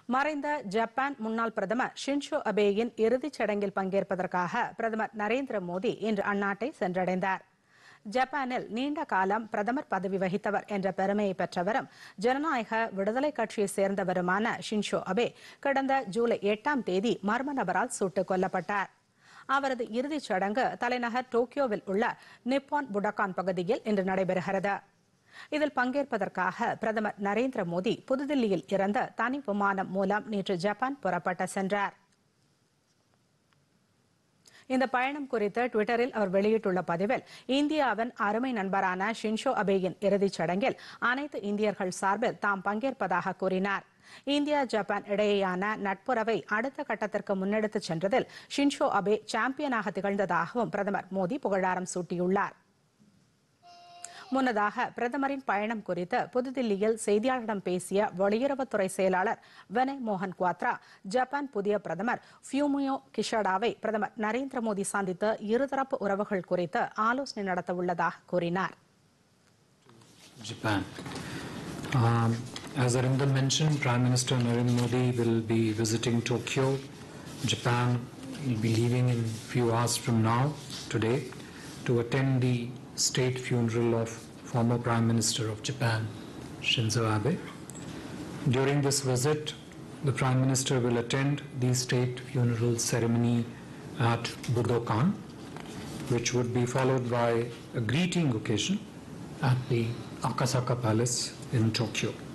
மறைந்த ஜப்பான் முன்னாள் பிரதமர் ஷின்ஷோ அபேயின் இறுதிச் சடங்கில் பங்கேற்பதற்காக பிரதமர் நரேந்திர மோடி இன்று அந்நாட்டை சென்றடைந்தார் ஜப்பானில் நீண்ட காலம் பிரதமர் பதவி வகித்தவர் என்ற பெருமையை பெற்றவரும் ஜனநாயக விடுதலை கட்சியை சேர்ந்தவருமான ஷின்ஷோ அபே கடந்த ஜூலை எட்டாம் தேதி மர்ம நபரால் சுட்டுக் கொல்லப்பட்டார் அவரது இறுதிச் சடங்கு தலைநகர் டோக்கியோவில் உள்ள நிப்பான் புடகான் பகுதியில் இன்று நடைபெறுகிறது இதில் பங்கேற்பதற்காக பிரதமர் நரேந்திர மோடி புதுதில்லியில் இருந்து தனி விமானம் மூலம் நேற்று ஜப்பான் புறப்பட்டு சென்றார் இந்த பயணம் குறித்து டுவிட்டரில் அவர் வெளியிட்டுள்ள பதிவில் இந்தியாவின் அருமை நண்பரான ஷின்ஷோ அபேயின் இறுதிச் சடங்கில் அனைத்து இந்தியர்கள் சார்பில் தாம் பங்கேற்பதாக கூறினார் இந்தியா ஜப்பான் இடையேயான நட்புறவை அடுத்த கட்டத்திற்கு முன்னெடுத்துச் சென்றதில் ஷின்ஷோ அபே சாம்பியனாக திகழ்ந்ததாகவும் பிரதமர் மோடி புகழாரம் சூட்டியுள்ளார் முன்னதாக பிரதமரின் பயணம் குறித்து புதுதில்லியில் செய்தியாளர்களிடம் பேசிய வெளியுறவுத்துறை செயலாளர் வினய் மோகன் குவாத்ரா ஜப்பான் புதிய பிரதமர் ஃபியூமியோ கிஷடாவை பிரதமர் நரேந்திர மோடி சந்தித்து இருதரப்பு உறவுகள் குறித்து ஆலோசனை நடத்த உள்ளதாக கூறினார் Japan. Um, as Arindam mentioned, Prime Minister Narendra Modi will be visiting Tokyo, Japan. He'll be leaving in few hours from now, today, to attend the state funeral of former Prime Minister of Japan, Shinzo Abe. During this visit, the Prime Minister will attend the state funeral ceremony at Budokan, which would be followed by a greeting occasion at the Akasaka Palace in Tokyo.